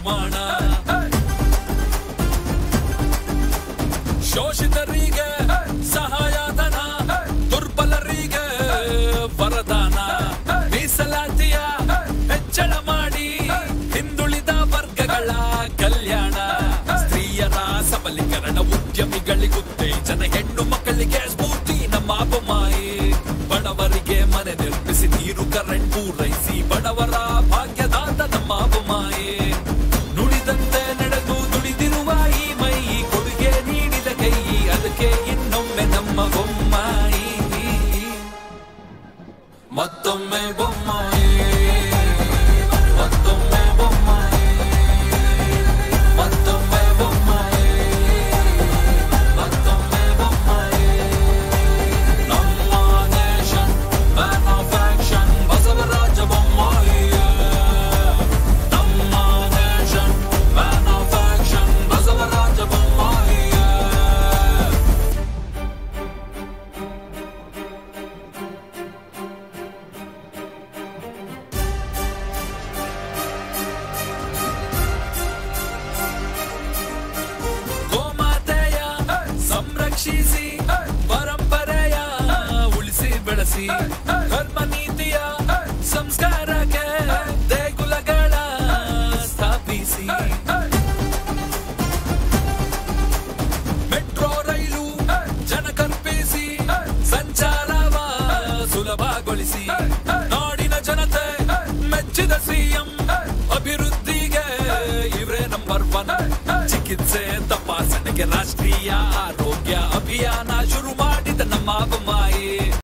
ನಿರ್ಮಾಣ ಶೋಷಿತರಿಗೆ ಸಹಾಯಧನ ದುರ್ಬಲರಿಗೆ ವರದಾನ ಮೀಸಲಾತಿಯ ಹೆಚ್ಚಳ ಮಾಡಿ ಹಿಂದುಳಿದ ವರ್ಗಗಳ ಕಲ್ಯಾಣ ಸ್ತ್ರೀಯರ ಸಬಲೀಕರಣ ಉದ್ಯಮಿಗಳಿಗುತ್ತೇಜನ ಹೆಣ್ಣು ಮಕ್ಕಳಿಗೆ ಸ್ಫೂರ್ತಿ ನಮ್ಮ ಅಪಮಾಯಿ ಬಡವರಿಗೆ ಮನೆ ನಿರ್ಮಿಸಿ ನೀರು ಕರೆಂಟ್ ಪೂರೈಸಿ ಬಡವರ ಭಾಗ್ಯದಾತ ನಮ್ಮ ಅಪಮಾಯಿ ನುಡಿದಂತೆ ನಡೆದು ದುಡಿದಿರುವ ಈ ಮೈ ಕೊಡುಗೆ ನೀಡಿದ ಕೈ ಅದಕ್ಕೆ ಇನ್ನೊಮ್ಮೆ ನಮ್ಮ ಬೊಮ್ಮಾಯಿ ಮತ್ತೊಮ್ಮೆ ಬೊಮ್ಮಾಯಿ ಮತ್ತೊಮ್ಮೆ ಬೊಮ್ಮಾಯಿ ಮತ್ತೊಮ್ಮೆ ಬೊಮ್ಮಾಯಿ ಮತ್ತೊಮ್ಮೆ ಬೊಮ್ಮಾಯಿ ನಮ್ಮ nation man of action Basavaraj Bommai ನಮ್ಮ nation man of action Basavaraj Bommai ಗೋಮಾತೆಯ ಸಂರಕ್ಷಿಸಿ ಪರಂಪರೆಯ ಉಳಿಸಿ ಬೆಳೆಸಿ ಧರ್ಮ ನೀತಿಯ ಸಂಸ್ಕಾರಕ್ಕೆ ದೇಗುಲಗಳ ಸ್ಥಾಪಿಸಿ ಮೆಟ್ರೋ ರೈಲು ಜನ ಕಲ್ಪಿಸಿ ಸಂಚಾರವ ಸುಲಭಗೊಳಿಸಿ ನಾಡಿನ ಜನತೆ ಮೆಚ್ಚಿದ ಸಿಎಂ ಅಭಿವೃದ್ಧಿಗೆ ಇವರೇ ನಂಬರ್ ಒನ್ ಚಿಕಿತ್ಸೆ ತಪಾಸಣೆಗೆ ರಾಷ್ಟ್ರೀಯ ಆರೋಗ್ಯ ಅಭಿಯಾನ ಶುರು ಮಾಡಿದ ನಮ್ಮ ಬೊಮ್ಮಾಯಿ